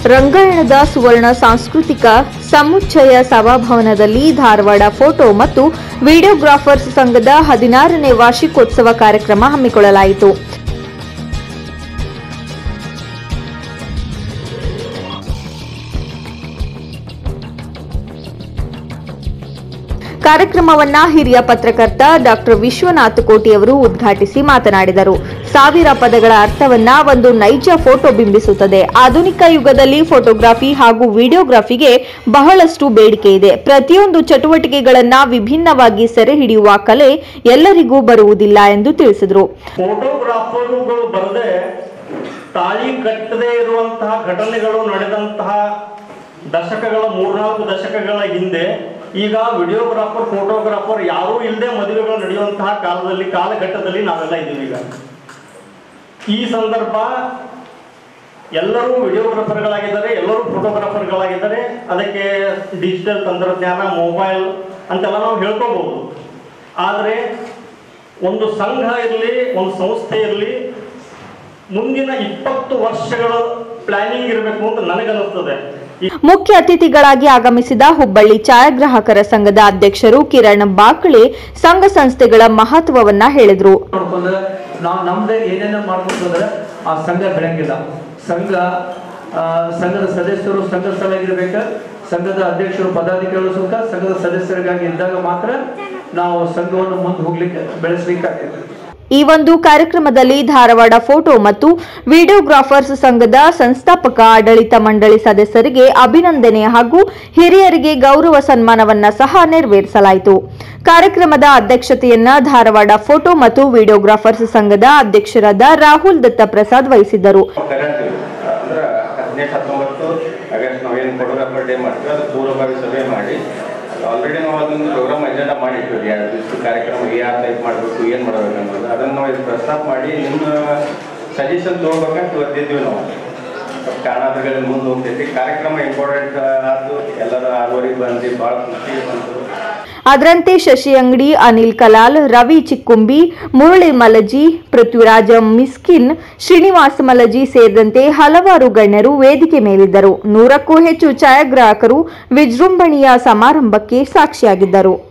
ರಂಗಾಯಣದ ಸುವರ್ಣ ಸಾಂಸ್ಕೃತಿಕ ಸಮುಚ್ಚಯ ಸಭಾಭವನದಲ್ಲಿ ಧಾರವಾಡ ಫೋಟೋ ಮತ್ತು ವಿಡಿಯೋಗ್ರಾಫರ್ಸ್ ಸಂಘದ ಹದಿನಾರನೇ ವಾರ್ಷಿಕೋತ್ಸವ ಕಾರ್ಯಕ್ರಮ ಹಮ್ಮಿಕೊಳ್ಳಲಾಯಿತು ಕಾರ್ಯಕ್ರಮವನ್ನ ಹಿರಿಯ ಪತ್ರಕರ್ತ ಡಾಕ್ಟರ್ ವಿಶ್ವನಾಥ್ ಕೋಟಿ ಅವರು ಉದ್ಘಾಟಿಸಿ ಮಾತನಾಡಿದರು ಸಾವಿರ ಪದಗಳ ಅರ್ಥವನ್ನ ಒಂದು ನೈಜ ಫೋಟೋ ಬಿಂಬಿಸುತ್ತದೆ ಆಧುನಿಕ ಯುಗದಲ್ಲಿ ಫೋಟೋಗ್ರಫಿ ಹಾಗೂ ವಿಡಿಯೋಗ್ರಫಿಗೆ ಬಹಳಷ್ಟು ಬೇಡಿಕೆ ಇದೆ ಪ್ರತಿಯೊಂದು ಚಟುವಟಿಕೆಗಳನ್ನ ವಿಭಿನ್ನವಾಗಿ ಸೆರೆ ಹಿಡಿಯುವ ಕಲೆ ಎಲ್ಲರಿಗೂ ಬರುವುದಿಲ್ಲ ಎಂದು ತಿಳಿಸಿದರು ಫೋಟೋಗ್ರಾಫರ್ಗಳು ಬರದೆ ತಾಳಿ ಕಟ್ಟದೇ ಇರುವಂತಹ ಘಟನೆಗಳು ನಡೆದಂತಹ ದಶಕಗಳ ಮೂರ್ನಾಲ್ಕು ದಶಕಗಳ ಹಿಂದೆ ಈಗ ವಿಡಿಯೋಗ್ರಾಫರ್ ಫೋಟೋಗ್ರಾಫರ್ ಯಾರೂ ಇಲ್ಲದೆ ಮದುವೆಗಳು ನಡೆಯುವಂತಹ ಕಾಲದಲ್ಲಿ ಕಾಲಘಟ್ಟದಲ್ಲಿ ನಾವೆಲ್ಲ ಇದ್ದೀವಿ ಈಗ ಈ ಸಂದರ್ಭ ಎಲ್ಲರೂ ವಿಡಿಯೋಗ್ರಾಫರ್ಗಳಾಗಿದ್ದಾರೆ ಎಲ್ಲರೂ ಫೋಟೋಗ್ರಾಫರ್ಗಳಾಗಿದ್ದಾರೆ ಅದಕ್ಕೆ ಡಿಜಿಟಲ್ ತಂತ್ರಜ್ಞಾನ ಮೊಬೈಲ್ ಅಂತೆಲ್ಲ ನಾವು ಹೇಳ್ಕೋಬಹುದು ಆದರೆ ಒಂದು ಸಂಘ ಇರಲಿ ಒಂದು ಸಂಸ್ಥೆ ಇರಲಿ ಮುಂದಿನ ಇಪ್ಪತ್ತು ವರ್ಷಗಳ ಪ್ಲಾನಿಂಗ್ ಇರಬೇಕು ಅಂತ ನನಗನ್ನಿಸ್ತದೆ ಈ ಮುಖ್ಯ ಅತಿಥಿಗಳಾಗಿ ಆಗಮಿಸಿದ ಹುಬ್ಬಳ್ಳಿ ಛಾಯಾಗ್ರಾಹಕರ ಸಂಘದ ಅಧ್ಯಕ್ಷರು ಕಿರಣ್ ಬಾಕಳೆ ಸಂಘ ಸಂಸ್ಥೆಗಳ ಮಹತ್ವವನ್ನ ಹೇಳಿದರು ನೋಡ್ಕೊಂಡ್ರೆ ನಾವು ನಮ್ದೇ ಏನೇನ ಮಾಡ್ಕೊಂಡು ಹೋದ್ರೆ ಆ ಸಂಘ ಬೆಳಂಗಿಲ್ಲ ಸಂಘ ಆ, ಸಂಘದ ಸದಸ್ಯರು ಸಂಘ ಸಭೆಗಿರ್ಬೇಕ ಸಂಘದ ಅಧ್ಯಕ್ಷರು ಪದಾಧಿಕಾರಿಗಳು ಸುಖ ಸಂಘದ ಸದಸ್ಯರಿಗಾಗಿ ಇದ್ದಾಗ ಮಾತ್ರ ನಾವು ಸಂಘವನ್ನು ಮುಂದೆ ಹೋಗ್ಲಿಕ್ಕೆ ಬೆಳೆಸ್ಲಿಕ್ಕಾಗ್ತದೆ ಈ ಒಂದು ಕಾರ್ಯಕ್ರಮದಲ್ಲಿ ಧಾರವಾಡ ಫೋಟೋ ಮತ್ತು ವಿಡಿಯೋಗ್ರಾಫರ್ಸ್ ಸಂಘದ ಸಂಸ್ಥಾಪಕ ಆಡಳಿತ ಮಂಡಳಿ ಸದಸ್ಯರಿಗೆ ಅಭಿನಂದನೆ ಹಾಗೂ ಹಿರಿಯರಿಗೆ ಗೌರವ ಸನ್ಮಾನವನ್ನ ಸಹ ನೆರವೇರಿಸಲಾಯಿತು ಕಾರ್ಯಕ್ರಮದ ಅಧ್ಯಕ್ಷತೆಯನ್ನ ಧಾರವಾಡ ಫೋಟೋ ಮತ್ತು ವಿಡಿಯೋಗ್ರಾಫರ್ಸ್ ಸಂಘದ ಅಧ್ಯಕ್ಷರಾದ ರಾಹುಲ್ ದತ್ತ ಪ್ರಸಾದ್ ವಹಿಸಿದ್ದರು ಕರೆಂಟಿವ್ ಅಂದ್ರೆ ಹದಿನೆಂಟು ಹತ್ತೊಂಬತ್ತು ಆಗಸ್ಟ್ ನಾವೇನು ಫೋಟೋಗ್ರಾಫರ್ ಡೇ ಮಾಡ್ತೀವಿ ಅದು ಪೂರ್ವಭಾವಿ ಸಭೆ ಮಾಡಿ ಆಲ್ರೆಡಿ ನಾವು ಅದೊಂದು ಪ್ರೋಗ್ರಾಮ್ ಅಜೆಂಡಾ ಮಾಡಿರ್ತೀವಿ ಎರಡು ದಿವಸ ಕಾರ್ಯಕ್ರಮ ಯಾವ ಟೈಪ್ ಮಾಡಬೇಕು ಏನು ಮಾಡಬೇಕು ಅನ್ನೋದು ಅದನ್ನು ನಾವು ಇದು ಪ್ರಸ್ತಾಪ ಮಾಡಿ ನಿಮ್ಮ ಸಜೆಷನ್ ತೊಗೊಬೇಕಂತ ಇವತ್ತಿದ್ದೀವಿ ನಾವು ಸ್ವಲ್ಪ ಕಾರಣಾಂತರಗಳಿಂದ ಮುಂದೆ ಹೋಗ್ತೈತಿ ಕಾರ್ಯಕ್ರಮ ಇಂಪಾರ್ಟೆಂಟ್ ಆಯ್ತು ಎಲ್ಲರೂ ಆರೂವರೆಗೆ ಬಂದು ಭಾಳ ಖುಷಿ ಬಂತು ಅದರಂತೆ ಶಶಿ ಅಂಗಡಿ ಅನಿಲ್ ಕಲಾಲ್ ರವಿ ಚಿಕ್ಕುಂಬಿ ಮುರಳಿ ಮಲಜಿ ಪೃಥ್ವಿರಾಜ ಮಿಸ್ಕಿನ್ ಶ್ರೀನಿವಾಸ ಮಲಜಿ ಸೇರಿದಂತೆ ಹಲವಾರು ಗಣ್ಯರು ವೇದಿಕೆ ಮೇಲಿದ್ದರು ನೂರಕ್ಕೂ ಹೆಚ್ಚು ಛಾಯಾಗ್ರಾಹಕರು ವಿಜೃಂಭಣೆಯ ಸಮಾರಂಭಕ್ಕೆ ಸಾಕ್ಷಿಯಾಗಿದ್ದರು